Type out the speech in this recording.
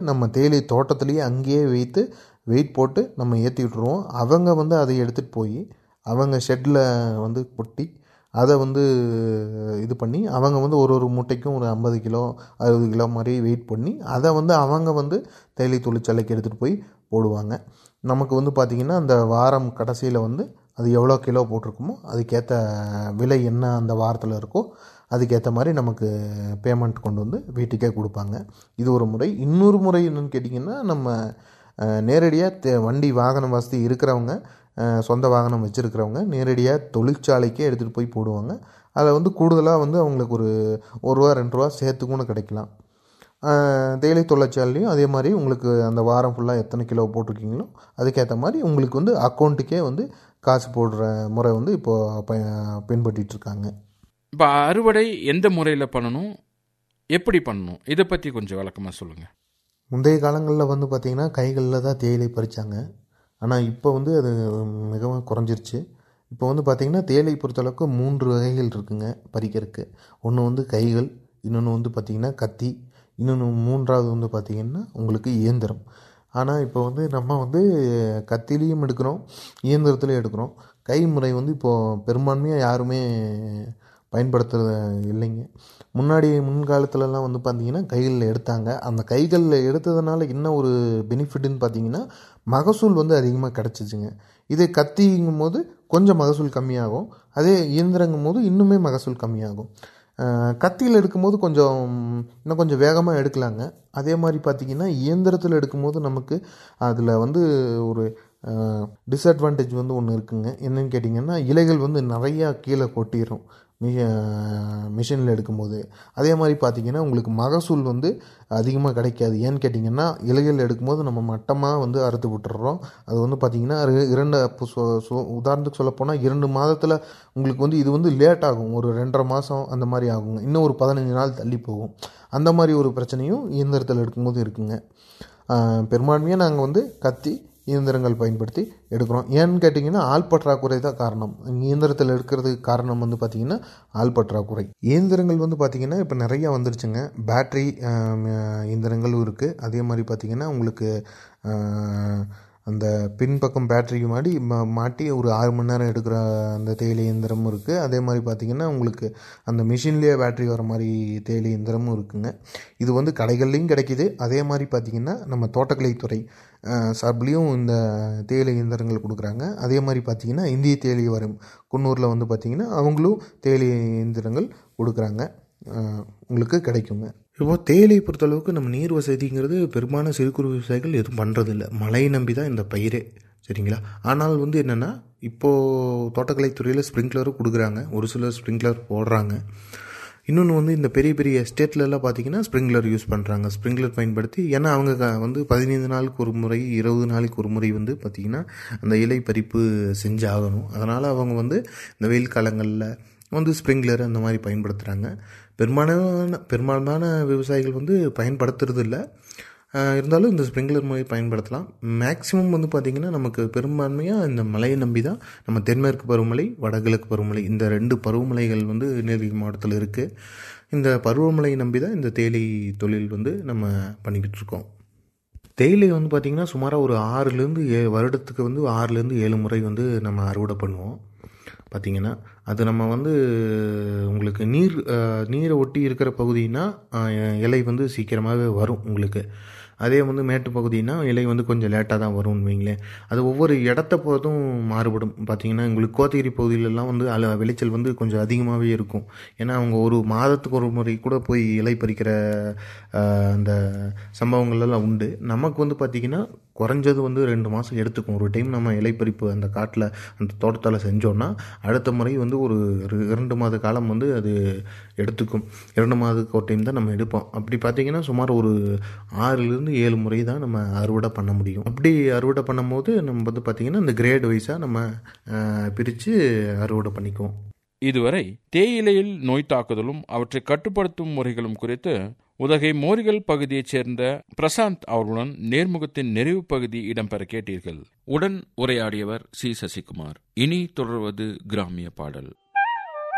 நம்ம தேயிலை தோட்டத்திலேயே அங்கேயே வைத்து வெயிட் போட்டு நம்ம ஏற்றி விட்ருவோம் அவங்க வந்து அதை எடுத்துகிட்டு போய் அவங்க ஷெட்டில் வந்து கொட்டி அதை வந்து இது பண்ணி அவங்க வந்து ஒரு ஒரு மூட்டைக்கும் ஒரு ஐம்பது கிலோ அறுபது கிலோ மாதிரி வெயிட் பண்ணி அதை வந்து அவங்க வந்து தேயிலை தொழிற்சாலைக்கு எடுத்துகிட்டு போய் போடுவாங்க நமக்கு வந்து பார்த்திங்கன்னா அந்த வாரம் கடைசியில் வந்து அது எவ்வளோ கிலோ போட்டிருக்குமோ அதுக்கேற்ற விலை என்ன அந்த வாரத்தில் இருக்கோ அதுக்கேற்ற மாதிரி நமக்கு பேமெண்ட் கொண்டு வந்து வீட்டுக்கே கொடுப்பாங்க இது ஒரு முறை இன்னொரு முறை என்னென்னு கேட்டிங்கன்னா நம்ம நேரடியாக தே வண்டி வாகன வசதி இருக்கிறவங்க அஹ், சொந்த வாகனம் வச்சுருக்கிறவங்க நேரடியாக தொழிற்சாலைக்கே எடுத்துகிட்டு போய் போடுவாங்க அதை வந்து கூடுதலாக வந்து அவங்களுக்கு ஒரு ஒரு ரூபா ரெண்டு ரூபா சேர்த்து கூட கிடைக்கலாம் அஹ், தேயிலை தொழிற்சாலையும் அதே மாதிரி உங்களுக்கு அந்த வாரம் ஃபுல்லாக எத்தனை கிலோ போட்டிருக்கீங்களோ அதுக்கேற்ற மாதிரி உங்களுக்கு வந்து அக்கௌண்ட்டுக்கே வந்து காசு போடுற முறை வந்து இப்போது ப பின்பற்றிட்டு இருக்காங்க இப்போ அறுவடை எந்த முறையில் பண்ணணும் எப்படி பண்ணணும் இதை பற்றி கொஞ்சம் விளக்கமாக சொல்லுங்கள் முந்தைய காலங்களில் வந்து பார்த்திங்கன்னா கைகளில் தான் தேயிலை பறித்தாங்க ஆனால் இப்போ வந்து அது மிகவும் குறைஞ்சிருச்சு இப்போ வந்து பார்த்திங்கன்னா தேயிலை பொறுத்தளவுக்கு மூன்று வகைகள் இருக்குங்க பறிக்கிறதுக்கு ஒன்று வந்து கைகள் இன்னொன்று வந்து பார்த்திங்கன்னா கத்தி இன்னொன்று மூன்றாவது வந்து பார்த்திங்கன்னா உங்களுக்கு இயந்திரம் ஆனால் இப்போ வந்து நம்ம வந்து கத்திலையும் எடுக்கிறோம் இயந்திரத்துலையும் எடுக்கிறோம் கை முறை வந்து இப்போது பெரும்பான்மையாக யாருமே பயன்படுத்துறது இல்லைங்க முன்னாடி முன்காலத்துலலாம் வந்து பார்த்தீங்கன்னா கைகளில் எடுத்தாங்க அந்த கைகளில் எடுத்ததுனால என்ன ஒரு பெனிஃபிட்னு பார்த்தீங்கன்னா மகசூல் வந்து அதிகமாக கிடச்சிச்சுங்க இதே கத்திங்கும் போது கொஞ்சம் மகசூல் கம்மியாகும் அதே இயந்திரங்கும் போது இன்னுமே மகசூல் கம்மியாகும் அஹ் கத்தியில் எடுக்கும்போது கொஞ்சம் இன்னும் கொஞ்சம் வேகமாக எடுக்கலாங்க அதே மாதிரி பார்த்திங்கன்னா இயந்திரத்தில் எடுக்கும்போது நமக்கு அதில் வந்து ஒரு டிஸ்அட்வான்டேஜ் வந்து ஒன்று இருக்குங்க என்னன்னு கேட்டிங்கன்னா இலைகள் வந்து நிறையா கீழே கொட்டிடும் மிக மிஷினில் எடுக்கும்போது அதே மாதிரி பார்த்திங்கன்னா உங்களுக்கு மகசூல் வந்து அதிகமாக கிடைக்காது ஏன்னு கேட்டிங்கன்னா இலைகள் எடுக்கும்போது நம்ம மட்டமாக வந்து அறுத்து விட்டுறோம் அது வந்து பார்த்திங்கன்னா இரு- இரண்டு இப்போ சொ- சொ- உதாரணத்துக்கு சொல்லப்போனால் இரண்டு மாதத்தில் உங்களுக்கு வந்து இது வந்து லேட் ஆகும் ஒரு ரெண்டரை மாதம் அந்த மாதிரி ஆகுங்க இன்னும் ஒரு பதினஞ்சு நாள் தள்ளி போகும் அந்த மாதிரி ஒரு பிரச்சனையும் இயந்திரத்தில் எடுக்கும்போது இருக்குங்க ஆஹ் பெரும்பான்மையாக நாங்கள் வந்து கத்தி இயந்திரங்கள் பயன்படுத்தி எடுக்கிறோம் ஏன்னு கேட்டிங்கன்னா ஆள் பற்றாக்குறை தான் காரணம் இயந்திரத்தில் எடுக்கிறதுக்கு காரணம் வந்து பார்த்திங்கன்னா ஆள் பற்றாக்குறை இயந்திரங்கள் வந்து பார்த்திங்கன்னா இப்போ நிறையா வந்துருச்சுங்க பேட்ரி இயந்திரங்களும் இருக்குது அதே மாதிரி பார்த்திங்கன்னா உங்களுக்கு ஆஹ், அந்த பின்பக்கம் பேட்டரி மாடி மா- மாட்டி ஒரு ஆறு மணி நேரம் எடுக்கிற அந்த தேயிலை இயந்திரமும் இருக்குது அதே மாதிரி பார்த்திங்கன்னா உங்களுக்கு அந்த மிஷின்லேயே பேட்டரி வர மாதிரி தேயிலை இயந்திரமும் இருக்குங்க இது வந்து கடைகள்லையும் கிடைக்கிது அதே மாதிரி பார்த்திங்கன்னா நம்ம தோட்டக்கலைத்துறை அஹ், சார்புலேயும் இந்த தேயிலை இயந்திரங்கள் கொடுக்குறாங்க அதே மாதிரி பார்த்திங்கன்னா இந்திய தேயிலை வரும் குன்னூரில் வந்து பார்த்திங்கன்னா அவங்களும் தேயிலை இயந்திரங்கள் கொடுக்குறாங்க அஹ், உங்களுக்கு கிடைக்குங்க இப்போ தேயிலை பொறுத்தளவுக்கு நம்ம நீர் வசதிங்கிறது பெரும்பாலான சிறு குறு விவசாயிகள் எதுவும் பண்ணுறதில்ல மழையை நம்பி தான் இந்த பயிரே சரிங்களா ஆனால் வந்து என்னென்னா இப்போது தோட்டக்கலைத்துறையில் ஸ்ப்ரிங்க்லரும் கொடுக்குறாங்க ஒரு சிலர் ஸ்ப்ரிங்க்லர் போடுறாங்க இன்னொன்று வந்து இந்த பெரிய பெரிய எஸ்டேட்லலாம் பார்த்தீங்கன்னா ஸ்ப்ரிங்க்லர் யூஸ் பண்ணுறாங்க ஸ்ப்ரிங்க்லர் பயன்படுத்தி ஏன்னா அவங்க க- வந்து பதினைந்து நாளுக்கு ஒரு முறை இருபது நாளைக்கு ஒரு முறை வந்து பார்த்திங்கன்னா அந்த இலை பறிப்பு செஞ்சாகணும் அதனால் அவங்க வந்து இந்த வெயில் காலங்களில் வந்து ஸ்ப்ரிங்க்லர் அந்த மாதிரி பயன்படுத்துகிறாங்க பெரும்பாலான பெரும்பாலான விவசாயிகள் வந்து பயன்படுத்துறது இல்லை ஆஹ் இருந்தாலும் இந்த ஸ்ப்ரிங்க்லர் முறை பயன்படுத்தலாம் மேக்ஸிமம் வந்து பார்த்திங்கன்னா நமக்கு பெரும்பான்மையாக இந்த மழையை நம்பி தான் நம்ம தென்மேற்கு பருவமழை வடகிழக்கு பருவமழை இந்த ரெண்டு பருவமழைகள் வந்து நீலகிரி மாவட்டத்தில் இருக்குது இந்த பருவமழையை நம்பி தான் இந்த தேயிலை தொழில் வந்து நம்ம பண்ணிக்கிட்டு இருக்கோம் தேயிலை வந்து பார்த்திங்கன்னா சுமாராக ஒரு ஆறுலேருந்து ஏ வருடத்துக்கு வந்து ஆறுலேருந்து ஏழு முறை வந்து நம்ம அறுவடை பண்ணுவோம் பார்த்திங்கன்னா அது நம்ம வந்து உங்களுக்கு நீர் அஹ், நீரை ஒட்டி இருக்கிற பகுதினா அஹ், இலை வந்து சீக்கிரமாகவே வரும் உங்களுக்கு அதே வந்து மேட்டு பகுதினா இலை வந்து கொஞ்சம் லேட்டாக தான் வரும்னு வைங்களேன் அது ஒவ்வொரு இடத்த பொறுத்தும் மாறுபடும் பார்த்தீங்கன்னா உங்களுக்கு கோத்தகிரி பகுதியிலலாம் வந்து அல விளைச்சல் வந்து கொஞ்சம் அதிகமாகவே இருக்கும் ஏன்னா அவங்க ஒரு மாதத்துக்கு ஒரு முறை கூட போய் இலை பறிக்கிற அஹ், அந்த சம்பவங்கள் எல்லாம் உண்டு நமக்கு வந்து பார்த்திங்கன்னா குறைஞ்சது வந்து ரெண்டு மாதம் எடுத்துக்கும் ஒரு டைம் நம்ம இலைப்பறிப்பு அந்த காட்டில் அந்த தோட்டத்தில் செஞ்சோன்னா அடுத்த முறை வந்து ஒரு இரு- இரண்டு மாத காலம் வந்து அது எடுத்துக்கும் இரண்டு மாதத்துக்கு ஒரு டைம் தான் நம்ம எடுப்போம் அப்படி பார்த்தீங்கன்னா சுமார் ஒரு ஆறுலேருந்து ஏழு முறை தான் நம்ம அறுவடை பண்ண முடியும் அப்படி அறுவடை பண்ணும்போது நம்ம வந்து பார்த்திங்கன்னா இந்த கிரேட் வைஸாக நம்ம பிரித்து அறுவடை பண்ணிக்குவோம் இதுவரை தேயிலையில் நோய் தாக்குதலும் அவற்றை கட்டுப்படுத்தும் முறைகளும் குறித்து உதகை மோரிகள் பகுதியைச் சேர்ந்த பிரசாந்த் அவர்களுடன் நேர்முகத்தின் நிறைவு பகுதி இடம்பெற கேட்டீர்கள் உடன் உரையாடியவர் சி சசிகுமார் இனி தொடர்வது கிராமிய பாடல்